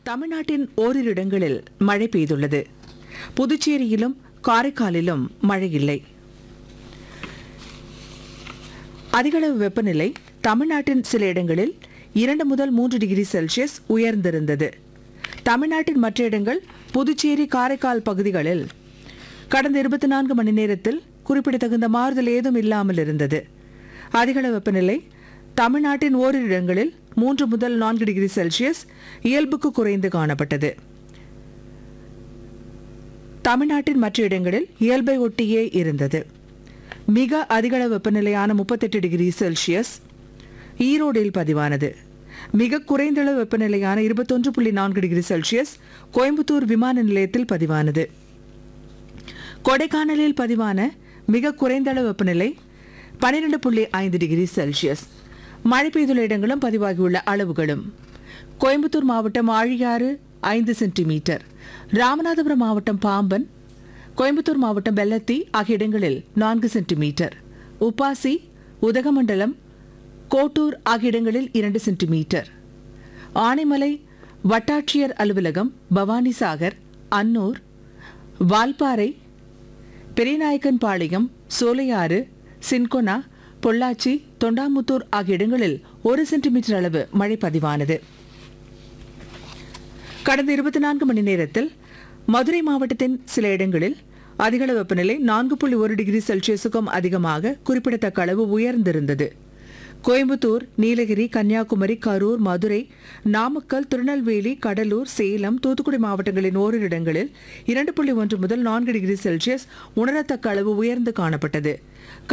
தமிழ்நாட்டின் ஓரிரு இடங்களில் மழை பெய்துள்ளது புதுச்சேரியிலும் காரைக்காலிலும் மழை இல்லை அதிகளவு வெப்பநிலை தமிழ்நாட்டின் சில இடங்களில் இரண்டு முதல் மூன்று டிகிரி செல்சியஸ் உயர்ந்திருந்தது தமிழ்நாட்டின் மற்ற இடங்கள் புதுச்சேரி காரைக்கால் பகுதிகளில் கடந்த இருபத்தி நான்கு மணி நேரத்தில் குறிப்பிடத்தகுந்த மாறுதல் ஏதும் இல்லாமல் இருந்தது அதிகளவு வெப்பநிலை தமிழ்நாட்டின் ஓரிரு இடங்களில் மூன்று முதல் நான்கு டிகிரி செல்சியஸ் இயல்புக்கு குறைந்து காணப்பட்டது தமிழ்நாட்டின் மற்ற இடங்களில் இயல்பை ஒட்டியே இருந்தது மிக அதிகளவு வெப்பநிலையான முப்பத்தெட்டு டிகிரி செல்சியஸ் ஈரோடில் பதிவானது மிக குறைந்தளவு வெப்பநிலையான இருபத்தொன்று புள்ளி நான்கு டிகிரி செல்சியஸ் கோயம்புத்தூர் விமான நிலையத்தில் பதிவானது கொடைக்கானலில் பதிவான மிக குறைந்த அளவு வெப்பநிலை பன்னிரண்டு புள்ளி ஐந்து டிகிரி செல்சியஸ் மழை பெய்துள்ள இடங்களும் பதிவாகியுள்ள அளவுகளும் கோயம்புத்தூர் மாவட்டம் ஆழியாறு ஐந்து சென்டிமீட்டர் ராமநாதபுரம் மாவட்டம் பாம்பன் கோயம்புத்தூர் மாவட்டம் வெள்ளத்தி ஆகிய இடங்களில் நான்கு சென்டிமீட்டர் உப்பாசி உதகமண்டலம் கோட்டூர் ஆகிய இடங்களில் இரண்டு சென்டிமீட்டர் ஆனைமலை வட்டாட்சியர் அலுவலகம் பவானிசாகர் அன்னூர் வால்பாறை பெரியநாயக்கன்பாளையம் சோலையாறு சின்கொனா பொள்ளாச்சி தொண்டாமுத்தூர் ஆகிய இடங்களில் ஒரு சென்டிமீட்டர் அளவு மழை பதிவானது கடந்த இருபத்தி நான்கு மணி நேரத்தில் மதுரை மாவட்டத்தின் சில இடங்களில் அதிகளவு வெப்பநிலை நான்கு புள்ளி ஒரு டிகிரி செல்சியஸுக்கும் அதிகமாக குறிப்பிடத்தக்க அளவு உயர்ந்திருந்தது கோயம்புத்தூர் நீலகிரி கன்னியாகுமரி கரூர் மதுரை நாமக்கல் திருநெல்வேலி கடலூர் சேலம் தூத்துக்குடி மாவட்டங்களின் ஓரிரு இடங்களில் இரண்டு புள்ளி ஒன்று முதல் நான்கு டிகிரி செல்சியஸ் உணரத்தக்க அளவு உயர்ந்து காணப்பட்டது